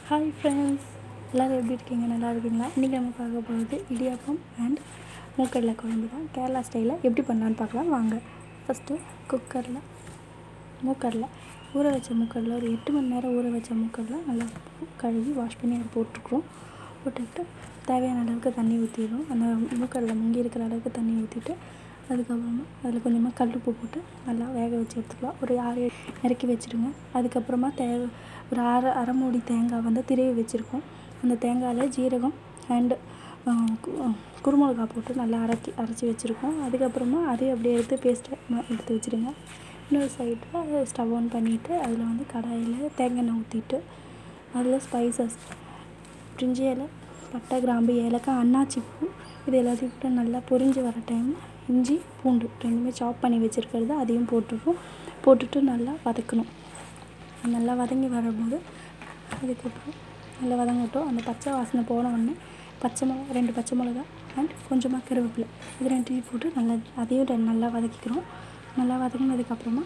hi friends எல்லோரும் எப்படி இருக்கீங்க நல்லா இருக்கீங்களா இன்றைக்கி நம்ம பார்க்க போகிறது இடியாப்பம் அண்ட் மூக்கடலை குழம்பு தான் கேரளா ஸ்டைலில் எப்படி பண்ணலான்னு பார்க்கலாம் வாங்க ஃபஸ்ட்டு குக்கரில் மூக்கடலை ஊற வச்ச மூக்கடலை ஒரு எட்டு மணி நேரம் ஊற வச்ச மூக்கடலை நல்லா கழுவி வாஷ் பண்ணி அதை போட்டுருக்குறோம் போட்டுக்கிட்டு தேவையான அளவுக்கு தண்ணி ஊற்றிடுறோம் அந்த மூக்கடலை முங்கி இருக்கிற அளவுக்கு தண்ணி ஊற்றிட்டு அதுக்கப்புறமா அதில் கொஞ்சமாக கல்லுப்பு போட்டு நல்லா வேக வச்சு எடுத்துக்கலாம் ஒரு ஆறு ஏழு இறக்கி வச்சுருங்க அதுக்கப்புறமா தேவை ஒரு அரை அரை மூடி தேங்காய் வந்து திருவி வச்சுருக்கோம் அந்த தேங்காயில் ஜீரகம் அண்டு குருமிளகா போட்டு நல்லா அரைச்சி அரைச்சி வச்சுருக்கோம் அதுக்கப்புறமா அதையும் அப்படியே எடுத்து பேஸ்ட்டை எடுத்து வச்சுருங்க இன்னொரு சைடில் ஸ்டவ் ஆன் பண்ணிவிட்டு அதில் வந்து கடாயில் தேங்காய் எண்ணெய் ஊற்றிட்டு அதில் ஸ்பைசஸ் பிரிஞ்சி இலை பட்டை கிராம்பு ஏலக்காய் அன்னாச்சி பூ இது எல்லாத்தையும் போட்டு நல்லா பொரிஞ்சு வர டைமில் இஞ்சி பூண்டு ரெண்டுமே சாப் பண்ணி வச்சுருக்கிறது அதையும் போட்டுருவோம் போட்டுட்டு நல்லா வதக்கணும் நல்லா வதங்கி வரும்போது அதுக்கப்புறம் நல்லா வதங்கட்டும் அந்த பச்சை வாசனை போன உடனே பச்சை மிளகா ரெண்டு பச்சை மிளகா அண்ட் கொஞ்சமாக கருவேப்பிலை இது ரெண்டையும் போட்டு நல்லா அதையும் ரெண்டு நல்லா வதக்கிக்கிறோம் நல்லா வதங்கினதுக்கப்புறமா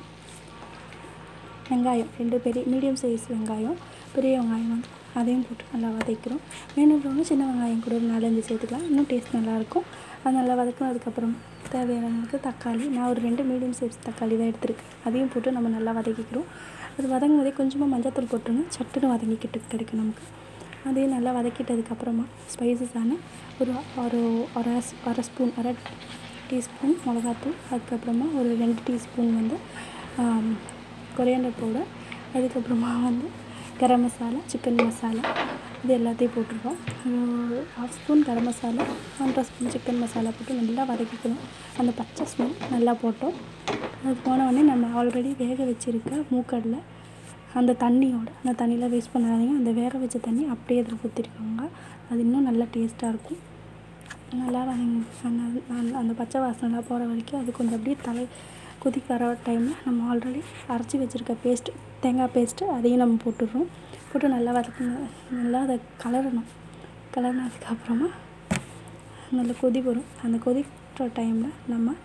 வெங்காயம் ரெண்டு பெரிய மீடியம் சைஸ் வெங்காயம் பெரிய வெங்காயம் வந்து அதையும் போட்டு நல்லா வதக்கிறோம் வேணுன்றவங்க சின்ன வெங்காயம் கூட ஒரு நாலஞ்சு சேர்த்துக்கலாம் இன்னும் டேஸ்ட் நல்லாயிருக்கும் அது நல்லா வதக்கினதுக்கப்புறம் தேவையான அளவுக்கு தக்காளி நான் ஒரு ரெண்டு மீடியம் சைஸ் தக்காளி தான் எடுத்திருக்கேன் அதையும் போட்டு நம்ம நல்லா வதக்கிக்கிறோம் அது வதங்கும் போதே கொஞ்சமாக மஞ்சத்தூள் போட்டுருங்க சட்டுன்னு வதங்கிக்கிட்டு கிடைக்கும் நமக்கு அதையும் நல்லா வதக்கிட்டதுக்கப்புறமா ஸ்பைசஸான ஒரு ஒரு அரை அரை ஸ்பூன் அரை டீஸ்பூன் மிளகாத்தூள் அதுக்கப்புறமா ஒரு ரெண்டு டீஸ்பூன் வந்து கொரியாண்டர் பவுடர் அதுக்கப்புறமா வந்து கரம் மசாலா சிக்கன் மசாலா இது எல்லாத்தையும் போட்டுருக்கோம் ஹாஃப் ஸ்பூன் கரம் மசாலா ஒன்றரை ஸ்பூன் சிக்கன் மசாலா போட்டு நல்லா வதக்கிக்கணும் அந்த பச்சை ஸ்மெல் நல்லா போட்டோம் அது போன உடனே நம்ம ஆல்ரெடி வேக வச்சுருக்க மூக்கடலை அந்த தண்ணியோட அந்த தண்ணியில் வேஸ்ட் பண்ணாதீங்க அந்த வேக வச்ச தண்ணி அப்படியே அதில் ஊற்றிருக்காங்க அது இன்னும் நல்லா டேஸ்ட்டாக இருக்கும் நல்லா அந்த அந்த பச்சை வாசனைலாம் போகிற வரைக்கும் அது கொஞ்சம் அப்படியே தலை கொதிக்க வர டைமில் நம்ம ஆல்ரெடி அரைச்சி வச்சுருக்க பேஸ்ட்டு தேங்காய் பேஸ்ட்டு அதையும் நம்ம போட்டுடுறோம் போட்டு நல்லா வதக்கணும் நல்லா அதை கலரணும் கலர்னதுக்கப்புறமா நல்லா கொதி வரும் அந்த கொதிக்கிற டைமில் நம்ம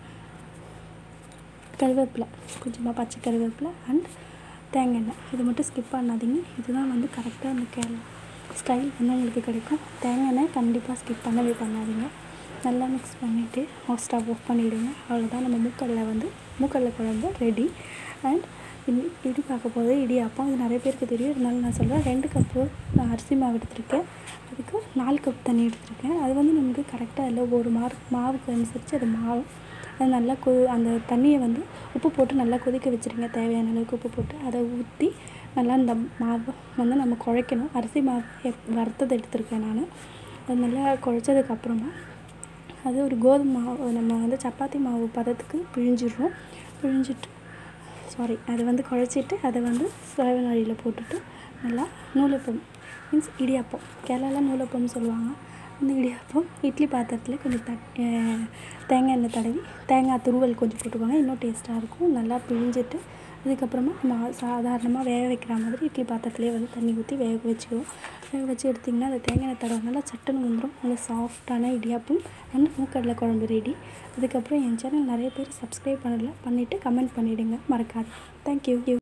கருவேப்பிலை கொஞ்சமாக பச்சை கருவேப்பிலை அண்ட் தேங்காய் எண்ணெய் இது மட்டும் ஸ்கிப் பண்ணாதீங்க இதுதான் வந்து கரெக்டாக அந்த கேரளா ஸ்டைல் வந்து உங்களுக்கு கிடைக்கும் தேங்காய் எண்ணெய் கண்டிப்பாக ஸ்கிப் பண்ணவே பண்ணாதீங்க நல்லா மிக்ஸ் பண்ணிவிட்டு ஸ்டவ் ஆஃப் பண்ணிவிடுங்க அவ்வளோதான் நம்ம மூக்கடலை வந்து மூக்கடலை குழம்பு ரெடி அண்ட் இடி பார்க்க போது இடியாப்பம் இது நிறைய பேருக்கு தெரியும் இருந்தாலும் நான் சொல்கிறேன் ரெண்டு கப்பு நான் அரிசி மாவு எடுத்திருக்கேன் அதுக்கு நாலு கப் தண்ணி எடுத்திருக்கேன் அது வந்து நமக்கு கரெக்டாக இல்லை ஒரு மார்க் மாவுக்கு அனுசரித்து அது மாவும் அது நல்லா கொ அந்த தண்ணியை வந்து உப்பு போட்டு நல்லா கொதிக்க வச்சுருங்க தேவையான அளவுக்கு உப்பு போட்டு அதை ஊற்றி நல்லா இந்த மாவு வந்து நம்ம குழைக்கணும் அரிசி மாவு எப் வறுத்தது எடுத்திருக்கேன் நான் அது நல்லா குழைச்சதுக்கப்புறமா அது ஒரு கோதுமை மாவு நம்ம வந்து சப்பாத்தி மாவு பதத்துக்கு பிழிஞ்சிடுறோம் பிழிஞ்சிட்டு சாரி அதை வந்து குழைச்சிட்டு அதை வந்து சுழவனடியில் போட்டுட்டு நல்லா நூலப்பம் மீன்ஸ் இடியாப்பம் கேரளாவில் நூலப்பம்னு சொல்லுவாங்க அந்த இடியாப்பம் இட்லி பாத்திரத்தில் கொஞ்சம் தட் தேங்காய் எண்ணெய் தடவி தேங்காய் துருவல் கொஞ்சம் போட்டுக்கோங்க இன்னும் டேஸ்ட்டாக இருக்கும் நல்லா பிழிஞ்சிட்டு அதுக்கப்புறமா நம்ம சாதாரணமாக வேக வைக்கிற மாதிரி இட்லி பாத்திரத்துலேயே வந்து தண்ணி ஊற்றி வேக வச்சுக்குவோம் வேக வச்சு எடுத்திங்கன்னா அந்த தேங்காய் எண்ணெய் தடவை நல்லா சட்டுன்னு வந்துடும் நல்லா சாஃப்டான இடியாப்பம் அண்ட் மூக்கடலை குழம்பு ரெடி அதுக்கப்புறம் என் சேனல் நிறைய பேர் சப்ஸ்கிரைப் பண்ணல பண்ணிவிட்டு கமெண்ட் பண்ணிவிடுங்க மறக்காது தேங்க்யூ